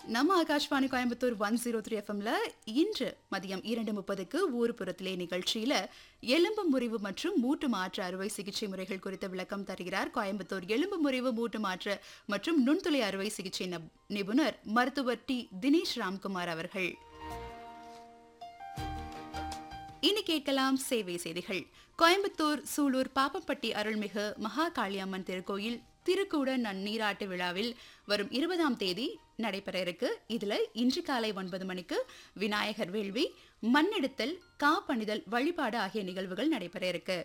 நம்ம Akashvani Coimbatore one zero three எஃப்எம்ல இன்று மதியம் இரண்டு முப்பதுக்கு ஊர்புறத்திலே நிகழ்ச்சியில எலும்பு முறிவு மற்றும் மூட்டு மாற்று அறுவை சிகிச்சை முறைகள் குறித்த விளக்கம் தருகிறார் கோயம்புத்தூர் எலும்பு முறிவு மூட்டு மாற்று மற்றும் நுண்துளை அறுவை சிகிச்சை நப்- நிபுணர் மருத்துவர் டி தினேஷ் ராம்குமார் அவர்கள் இனி கேட்கலாம் சேவை செய்திகள் கோயம்புத்தூர் சூலூர் பாப்பப்பட்டி அருள்மிகு மகா காளியம்மன் திருக்கோயில் திருக்கூட நன்னீராட்டு விழாவில் வரும் இருபதாம் தேதி நடைபெற இருக்கு இதுல இன்று காலை ஒன்பது மணிக்கு விநாயகர் வேள்வி மண்ணெடுத்தல் காப்பணிதல் வழிபாடு ஆகிய நிகழ்வுகள் நடைபெற இருக்கு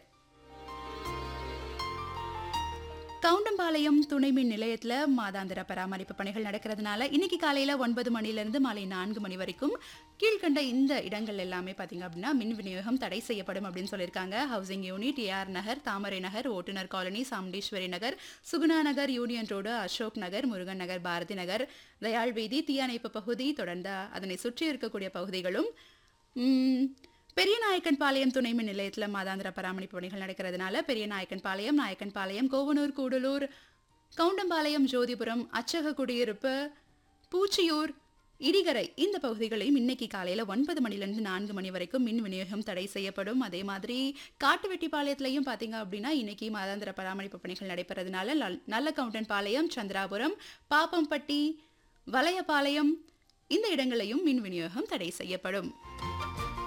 கவுண்டம்பாளையம் துணை மின் நிலையத்துல மாதாந்திர பராமரிப்பு பணிகள் நடக்கிறதுனால இன்னைக்கு காலையில ஒன்பது மணில இருந்து மாலை நான்கு மணி வரைக்கும் கீழ்கண்ட இந்த இடங்கள் எல்லாமே பாத்தீங்க அப்படின்னா மின் விநியோகம் தடை செய்யப்படும் அப்படின்னு சொல்லியிருக்காங்க housing unit AR Nagar Thamarai Nagar ஓட்டுநர் colony Chamundeeswari Nagar Suguna Nagar union road Ashok Nagar Murugan Nagar Bharathi Nagar Dayal வீதி தீயணைப்பு பகுதி தொடர்ந்து அதனை சுற்றி இருக்கக்கூடிய பகுதிகளும் ம், பெரியநாயக்கன் பாளையம் துணை மின் நிலையத்தில் மாதாந்திர பராமரிப்பு பணிகள் நடக்கிறதுனால பெரியநாயக்கன் பாளையம் நாயக்கன் பாளையம் கோவனூர் கூடலூர் கவுண்டம்பாளையம் ஜோதிபுரம் அச்சக குடியிருப்பு பூச்சியூர் இடிகரை இந்த பகுதிகளையும் இன்னைக்கு காலையில ஒன்பது மணிலிருந்து நான்கு மணி வரைக்கும் மின் விநியோகம் தடை செய்யப்படும் அதே மாதிரி காட்டுவெட்டிப்பாளையத்திலையும் பாத்தீங்க அப்படின்னா இன்னைக்கு மாதாந்திர பராமரிப்பு பணிகள் நடைபெறதுனால நல்- நல்ல கவுண்டன் பாளையம் சந்திராபுரம் பாப்பம்பட்டி வலையபாளையம் இந்த இடங்களையும் மின் விநியோகம் தடை செய்யப்படும்